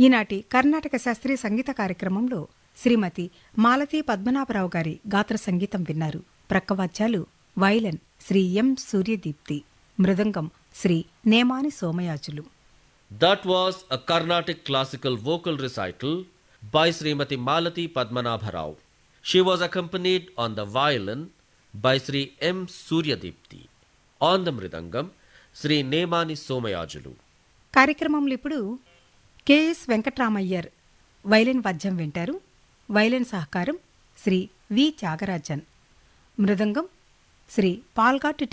ఈనాటి కర్ణాటక శాస్త్రీయ సంగీత కార్యక్రమంలో శ్రీమతి మాలతీ పద్మనాభరావు గారి గాత్ర సంగీతం విన్నారు ప్రక్కవాద్యాలు వైలన్ శ్రీ ఎం సూర్యదీప్తి మృదంగం Shri Nemani Somayajulu That was a Carnatic classical vocal recital by Srimati Malati Padmanabharao. She was accompanied on the violin by Sri M. Suryadipti. On the mridangam, Sri Nemani Somayajulu. కార్యక్రమంలో ఇప్పుడు కెఎస్ వెంకట్రామయ్యర్ వైలిన్ వాద్యం వింటారు వైలిన్ సహకారం శ్రీ వి త్యాగరాజన్ మృదంగం శ్రీ పాల్గాటి